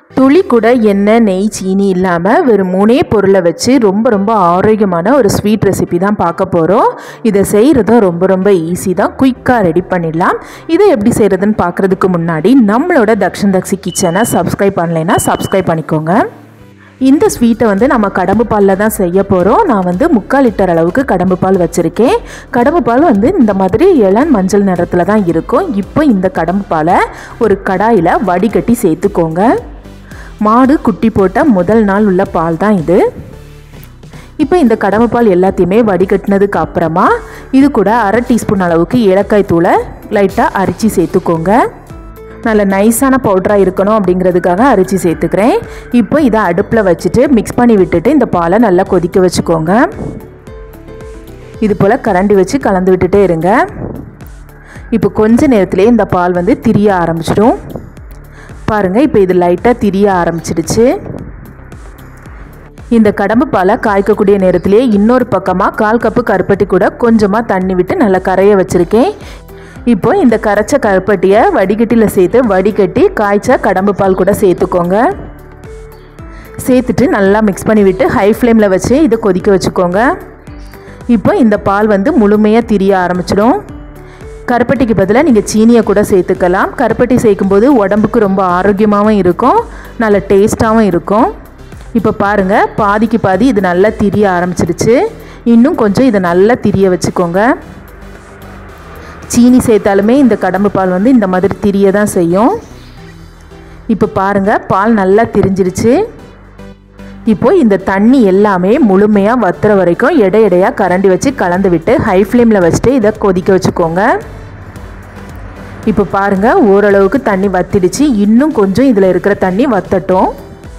துளி கூட எண்ணெய் நெய் சீனி இல்லாமல் வெறும் மூணே பொருளை வச்சு ரொம்ப ரொம்ப ஆரோக்கியமான ஒரு ஸ்வீட் ரெசிபி தான் பார்க்க போகிறோம் இதை செய்கிறதும் ரொம்ப ரொம்ப ஈஸி தான் குயிக்காக ரெடி பண்ணிடலாம் இதை எப்படி செய்கிறதுன்னு பார்க்குறதுக்கு முன்னாடி நம்மளோட தக்ஷன் தக்ஷி கிச்சனை சப்ஸ்கிரைப் பண்ணலைன்னா சப்ஸ்கிரைப் பண்ணிக்கோங்க இந்த ஸ்வீட்டை வந்து நம்ம கடம்பு பாலில் தான் செய்ய போகிறோம் நான் வந்து முக்கால் லிட்டர் அளவுக்கு கடம்பு பால் வச்சுருக்கேன் கடம்பு பால் வந்து இந்த மாதிரி இளம் மஞ்சள் நிறத்தில் தான் இருக்கும் இப்போ இந்த கடம்பு பாலை ஒரு கடாயில் வடிகட்டி சேர்த்துக்கோங்க மாடு குட்டி போட்ட முதல் நாள் உள்ள பால் தான் இது இப்போ இந்த கடம்பு பால் எல்லாத்தையுமே வடிகட்டினதுக்கு அப்புறமா இது கூட அரை டீஸ்பூன் அளவுக்கு ஏலக்காய் தூளை லைட்டாக அரிச்சு சேர்த்துக்கோங்க நல்ல நைஸான பவுடராக இருக்கணும் அப்படிங்கிறதுக்காக அரிச்சு சேர்த்துக்கிறேன் இப்போ இதை அடுப்பில் வச்சுட்டு மிக்ஸ் பண்ணி விட்டுட்டு இந்த பாலை நல்லா கொதிக்க வச்சுக்கோங்க இது போல் கரண்டி வச்சு கலந்து விட்டுட்டே இருங்க இப்போ கொஞ்ச நேரத்துலேயே இந்த பால் வந்து திரிய ஆரம்பிச்சிடும் பாருங்கள் இப்போ இது லைட்டாக திரிய ஆரம்பிச்சிடுச்சு இந்த கடம்பு பாலை காய்க்கக்கூடிய நேரத்திலே இன்னொரு பக்கமாக கால் கப்பு கருப்பட்டி கூட கொஞ்சமாக தண்ணி விட்டு நல்லா கரைய வச்சுருக்கேன் இப்போ இந்த கரைச்ச கருப்பட்டியை வடிகட்டியில் சேர்த்து வடிகட்டி காய்ச்ச கடம்பு பால் கூட சேர்த்துக்கோங்க சேர்த்துட்டு நல்லா மிக்ஸ் பண்ணி விட்டு ஹை ஃப்ளேமில் வச்சு இதை கொதிக்க வச்சுக்கோங்க இப்போ இந்த பால் வந்து முழுமையாக திரிய ஆரம்பிச்சிடும் கருப்பட்டிக்கு பதிலாக நீங்கள் சீனியை கூட சேர்த்துக்கலாம் கருப்பட்டி சேர்க்கும்போது உடம்புக்கு ரொம்ப ஆரோக்கியமாகவும் இருக்கும் நல்ல டேஸ்ட்டாகவும் இருக்கும் இப்போ பாருங்கள் பாதிக்கு பாதி இது நல்லா திரிய ஆரம்பிச்சிடுச்சு இன்னும் கொஞ்சம் இதை நல்லா திரிய வச்சுக்கோங்க சீனி சேர்த்தாலுமே இந்த கடம்பு பால் வந்து இந்த மாதிரி திரிய தான் செய்யும் இப்போ பாருங்கள் பால் நல்லா திரிஞ்சிருச்சு இப்போ இந்த தண்ணி எல்லாமே முழுமையாக வத்துற வரைக்கும் எடை எடையாக கரண்டி வச்சு கலந்து விட்டு ஹை ஃப்ளேமில் வச்சுட்டு இதை கொதிக்க வச்சுக்கோங்க இப்போ பாருங்கள் ஓரளவுக்கு தண்ணி வத்திடுச்சு இன்னும் கொஞ்சம் இதில் இருக்கிற தண்ணி வத்தட்டும்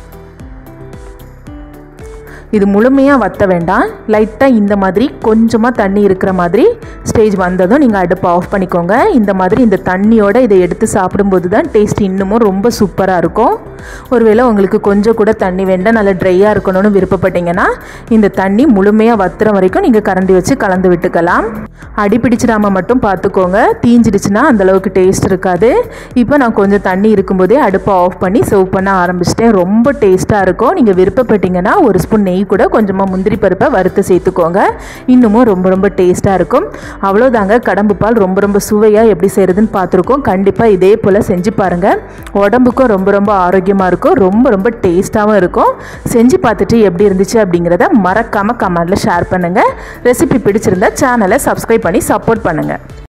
இது முழுமையாக வத்த வேண்டாம் லைட்டாக இந்த மாதிரி கொஞ்சமாக தண்ணி இருக்கிற மாதிரி ஸ்டேஜ் வந்ததும் நீங்கள் அடுப்பை ஆஃப் பண்ணிக்கோங்க இந்த மாதிரி இந்த தண்ணியோட இதை எடுத்து சாப்பிடும்போது தான் டேஸ்ட் இன்னமும் ரொம்ப சூப்பராக இருக்கும் ஒருவேளை உங்களுக்கு கொஞ்சம் கூட தண்ணி வேண்டாம் நல்லா ட்ரையாக இருக்கணும்னு விருப்பப்பட்டீங்கன்னா இந்த தண்ணி முழுமையாக வத்துற வரைக்கும் நீங்கள் கரண்டி வச்சு கலந்து விட்டுக்கலாம் அடி பிடிச்சிடாம மட்டும் பார்த்துக்கோங்க தீஞ்சிடுச்சுன்னா அந்தளவுக்கு டேஸ்ட் இருக்காது இப்போ நான் கொஞ்சம் தண்ணி இருக்கும்போதே அடுப்பை ஆஃப் பண்ணி சர்வ் பண்ண ஆரம்பிச்சிட்டேன் ரொம்ப டேஸ்ட்டாக இருக்கும் நீங்கள் விருப்பப்பட்டீங்கன்னா ஒரு ஸ்பூன் நெய் கூட கொஞ்சமாக முந்திரி பருப்பை வறுத்து சேர்த்துக்கோங்க இன்னமும் ரொம்ப ரொம்ப டேஸ்ட்டாக இருக்கும் அவ்வளோதாங்க கடம்பு பால் ரொம்ப ரொம்ப சுவையாக எப்படி செய்கிறதுன்னு பார்த்துருக்கோம் கண்டிப்பாக இதே போல் செஞ்சு பாருங்கள் உடம்புக்கும் ரொம்ப ரொம்ப ஆரோக்கியமாக இருக்கும் ரொம்ப ரொம்ப டேஸ்ட்டாகவும் இருக்கும் செஞ்சு பார்த்துட்டு எப்படி இருந்துச்சு அப்படிங்கிறத மறக்காமல் கமெண்டில் ஷேர் பண்ணுங்கள் ரெசிபி பிடிச்சிருந்தா சேனலை சப்ஸ்கிரைப் பண்ணி சப்போர்ட் பண்ணுங்கள்